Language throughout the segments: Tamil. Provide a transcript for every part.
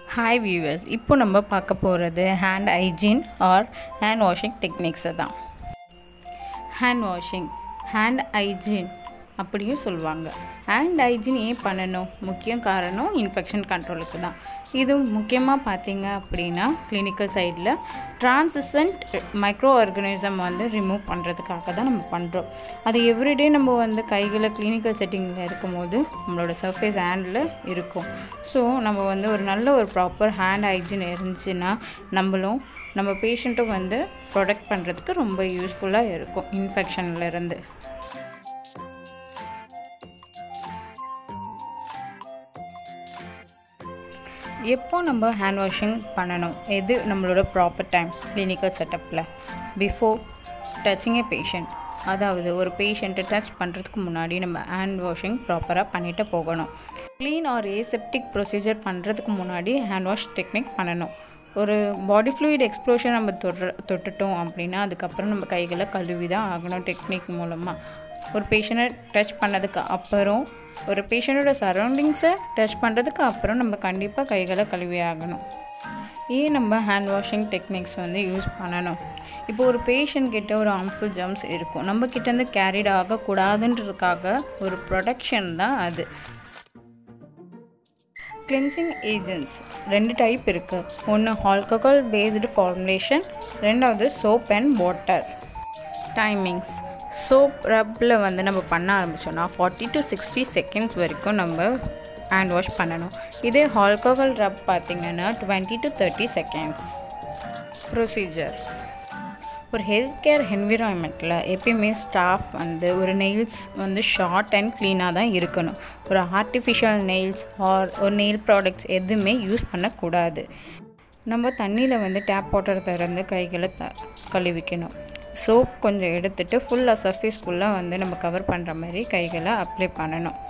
ஹாய் வியூவர்ஸ் இப்போ நம்ம பார்க்க போகிறது hand hygiene or hand washing டெக்னிக்ஸை தான் ஹேண்ட் வாஷிங் ஹேண்ட் ஹைஜீன் அப்படியும் சொல்லுவாங்க ஹேண்ட் ஹைஜீன் ஏன் பண்ணணும் முக்கிய காரணம் இன்ஃபெக்ஷன் கண்ட்ரோலுக்கு தான் இது முக்கியமாக பார்த்தீங்க அப்படின்னா கிளினிக்கல் சைடில் டிரான்சிசன்ட் மைக்ரோ ஆர்கனிசம் வந்து ரிமூவ் பண்ணுறதுக்காக தான் நம்ம பண்ணுறோம் அது எவ்ரிடே நம்ம வந்து கைகளை கிளினிக்கல் செட்டிங்கில் இருக்கும்போது நம்மளோட சர்ஃபேஸ் ஹேண்டில் இருக்கும் ஸோ நம்ம வந்து ஒரு நல்ல ஒரு ப்ராப்பர் ஹேண்ட் ஹைஜீன் இருந்துச்சுன்னா நம்மளும் நம்ம பேஷண்ட்டும் வந்து ப்ரொடெக்ட் பண்ணுறதுக்கு ரொம்ப யூஸ்ஃபுல்லாக இருக்கும் இன்ஃபெக்ஷன்லேருந்து எப்போ நம்ம ஹேண்ட் வாஷிங் பண்ணணும் எது நம்மளோட ப்ராப்பர் டைம் கிளினிக்கல் செட்டப்பில் பிஃபோர் டச்சிங் ஏ பேஷண்ட் அதாவது ஒரு பேஷண்ட்டை டச் பண்ணுறதுக்கு முன்னாடி நம்ம ஹேண்ட் வாஷிங் ப்ராப்பராக பண்ணிட்டு போகணும் க்ளீன் ஆர் ஏசெப்டிக் ப்ரொசீஜர் பண்ணுறதுக்கு முன்னாடி ஹேண்ட் வாஷ் டெக்னிக் பண்ணணும் ஒரு பாடி ஃப்ளூயிட் எக்ஸ்ப்ளோஷன் நம்ம தொடுற தொட்டுட்டோம் அப்படின்னா அதுக்கப்புறம் நம்ம கைகளை கழுவி தான் ஆகணும் டெக்னிக் மூலமாக ஒரு பேஷண்ட்டை டச் பண்ணதுக்கு அப்புறம் ஒரு பேஷண்ட்டோட சரௌண்டிங்ஸை டச் பண்ணுறதுக்கு அப்புறம் நம்ம கண்டிப்பாக கைகளை கழுவி ஆகணும் ஏன் நம்ம ஹேண்ட் வாஷிங் டெக்னிக்ஸ் வந்து யூஸ் பண்ணணும் இப்போ ஒரு பேஷண்ட் கிட்ட ஒரு ஹார்ம்ஃபுல் ஜம்ஸ் இருக்கும் நம்ம கிட்டேருந்து கேரிட் ஆகக்கூடாதுன்றதுக்காக ஒரு ப்ரொடக்ஷன் தான் அது கிளென்சிங் ஏஜென்ட்ஸ் ரெண்டு டைப் இருக்குது ஒன்று ஆல்கஹால் பேஸ்டு ஃபார்முலேஷன் ரெண்டாவது soap and water timings soap ரப்பில் வந்து நம்ம பண்ண ஆரம்பித்தோன்னா ஃபார்ட்டி டு சிக்ஸ்டி செகண்ட்ஸ் வரைக்கும் நம்ம ஹேண்ட் வாஷ் பண்ணணும் இதே ஆல்கஹால் ரப் பார்த்திங்கன்னா twenty to thirty seconds procedure ஒரு ஹெல்த் கேர் என்விரான்மெண்ட்டில் எப்பயுமே ஸ்டாஃப் வந்து ஒரு நெயில்ஸ் வந்து ஷார்ட் அண்ட் க்ளீனாக தான் இருக்கணும் ஒரு ஆர்டிஃபிஷியல் நெயில்ஸ் ஆர் ஒரு நெயில் ப்ராடக்ட்ஸ் எதுவுமே யூஸ் பண்ணக்கூடாது நம்ம தண்ணியில் வந்து டேப் வாட்டர் திறந்து கைகளை த கழுவிக்கணும் சோப் கொஞ்சம் எடுத்துகிட்டு ஃபுல்லாக சர்ஃபேஸ் ஃபுல்லாக வந்து நம்ம கவர் பண்ணுற மாதிரி கைகளை அப்ளை பண்ணணும்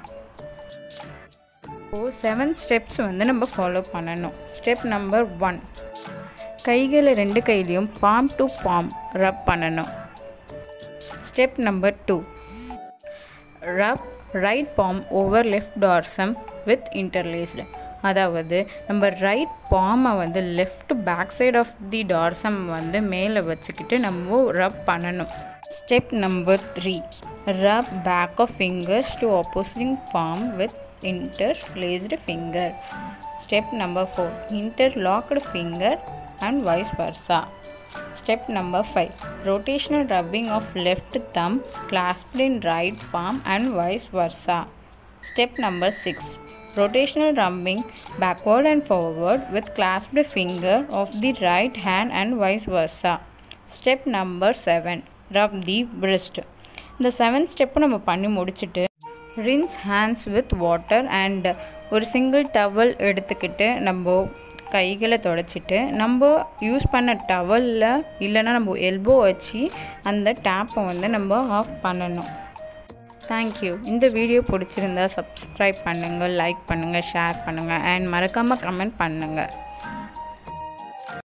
இப்போது செவன் ஸ்டெப்ஸ் வந்து நம்ம ஃபாலோ பண்ணணும் ஸ்டெப் நம்பர் ஒன் கைகளை ரெண்டு கையிலையும் பாம் டு பாம் ரப் பண்ணணும் step number two rub right palm over left dorsum with interlaced அதாவது நம்ம ரைட் பாமை வந்து left back side of the dorsum வந்து மேலே வச்சுக்கிட்டு நம்ம ரப் பண்ணணும் step number three rub back of fingers to opposing palm with interlaced finger step number four interlocked finger and vice versa. Step number 5 Rotational rubbing of left thumb clasped in right palm and vice versa. Step number 6 Rotational rubbing backward and forward with clasped finger of the right hand and vice versa. Step number 7 Rub the wrist. இந்த செவன் ஸ்டெப்பு நம்ம பண்ணி முடிச்சுட்டு rinse hands with water and ஒரு சிங்கிள் டவல் எடுத்துக்கிட்டு நம்ம கைகளை தொடச்சிட்டு நம்ம யூஸ் பண்ண டவலில் இல்லைன்னா நம்ம எல்போ வச்சு அந்த டேப்பை வந்து நம்ம ஆஃப் பண்ணணும் தேங்க்யூ இந்த வீடியோ பிடிச்சிருந்தா சப்ஸ்கிரைப் பண்ணுங்கள் லைக் பண்ணுங்கள் ஷேர் பண்ணுங்கள் அண்ட் மறக்காமல் கமெண்ட் பண்ணுங்கள்